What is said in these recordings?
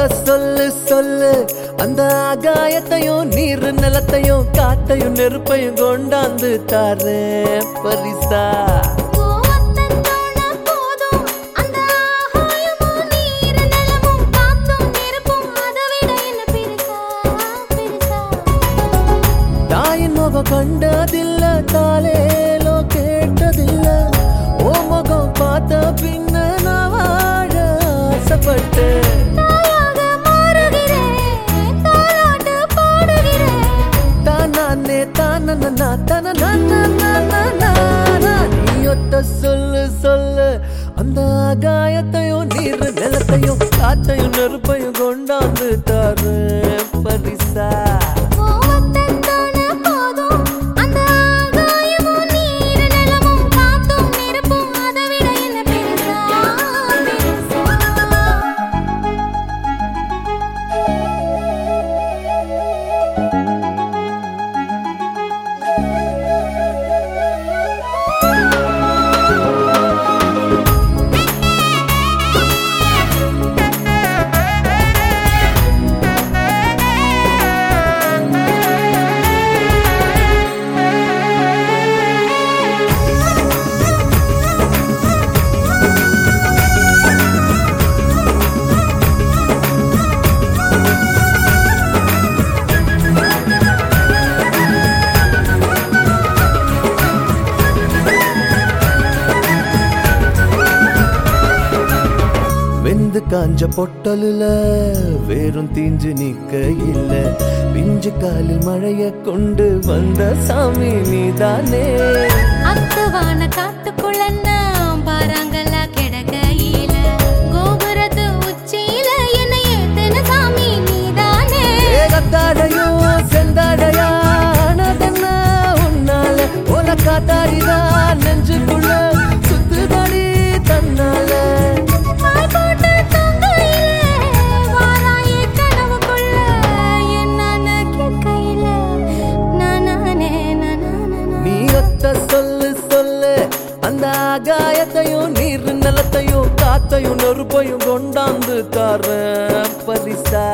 ஒத்த சொல்லு சொல்லு அந்த ஆகாயத்தையும் நீர் நிலத்தையும் காத்தையும் நெருப்பையும் கொண்டாந்து தாரேன் பரிசா கோவத்தன் தோண போதும் அந்த ஆகாயமும் நீர் நிலமும் காத்தும் நெருப்பும் அதை விட என்ன பெருசா பெருசா தாயின் முகம் கண்டதில்ல தாலேலோ கேட்டதில்ல ஓ முகம் பார்த்த பின்ன நான் வாழ ஆசைப்பட்டேன் தாயாக மாறுகிறேன் தாலாட்டு பாடுகிறேன் தானே தானனா தனனா நீ ஒத்த சொல்லு சொல்லு அந்த ஆகாயத்தையும் நீர் நிலத்தையும் காத்தையும் நெருப்பையும் கொண்டாந்து தாரு பரிசா கோவத்தன் தோண போதும் அந்த ஆகாயமும் நீர் நிலமும் காத்தும் நெருப்பும் அதை விட என்ன பெருசா பெருசா வெந்து காஞ்ச பொட்டலுல வேறும் தீஞ்சு நிக்க இல்ல பிஞ்சு காலில் மழைய கொண்டு வந்த சாமி நீதானே அத்துவான காட்டுக்குள்ள நான் பாறாங்கல்ல கிடக்கையில கோபுரத்து உச்சியில என்னை ஏத்தன சாமி நீதானே ஏகத்தாடையும் செந்தாடையானதென்ன உன்னால உன காத்தாடிதான் நெஞ்சுக்குள்ள சுத்துதடி தன்னால பாய் போட்டு தொங்கையில வாராயே கனவுக்குள்ள என்னன்னு கேட்கையில நானானே நானானே நீ ஒத்த சொல்லு சொல்லு அந்த ஆகாயத்தையும் நீர் நிலத்தையும் காத்தையும் நெருப்பையும் கொண்டாந்து தர பரிசா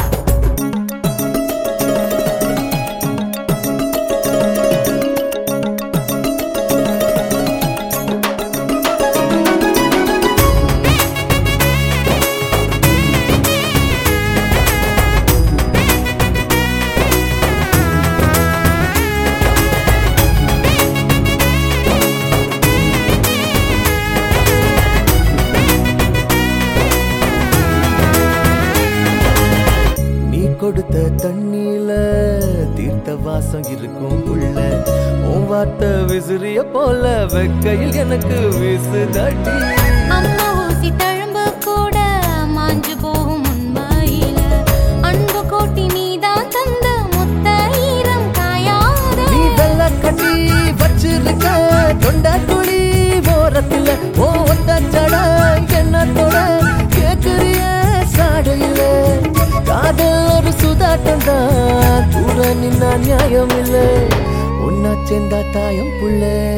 நீ கொடுத்த தண்ணியில தீர்த்த வாசம் இருக்கும் உள்ள உன் வார்த்தை விசிறிய போல வெக்கையில் எனக்கு வீசுதடி அம்மா ஊசி தழும்பு கூட மாஞ்சு போகும் உண்மையில அன்பு கோட்டி நீதான் தந்த முத்த ஈரம் காயாத நீ வெள்ள கட்டி வச்சிருக்க தொண்ட குழி ஓரத்துல ஓ ஒத்த ஜட எண்ணத்தோட கேக்குறிய சாடையில காதல் ஒரு சுதாட்டம் தான் கூட நின்னா நியாயம் இல்ல உன்னா சேர்ந்தா தாயம் புள்ள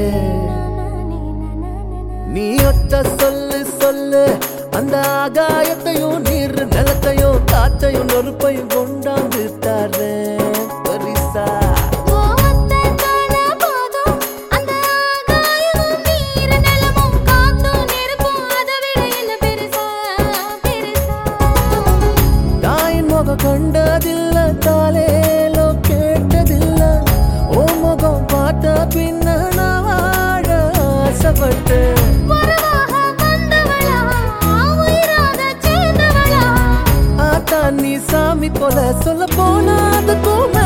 நீ ஒத்த சொல்லு சொல்லு அந்த ஆகாயத்தையும் நீர் நிலத்தையும் காற்றையும் நெருப்பையும் கொண்டாந்து தரேன் பரிசா கோவத்தை காண போதும் அந்த ஆகாயமும் நீர் நிலமும் காத்தும் நெருப்பும் அதை விட என்ன பெருசா பெருசா தாயின் முகம் கண்டதில்ல தாலேலோ கேட்டதில்ல ஓ முகம் பார்த்த பின்ன நான் வாழ ஆசைப்பட்டேன் உறவாக வந்தவளா உயிராக சேர்ந்தவளா ஆத்தா நீ சாமி போல சொல்ல போனா அதுக்கும் மேல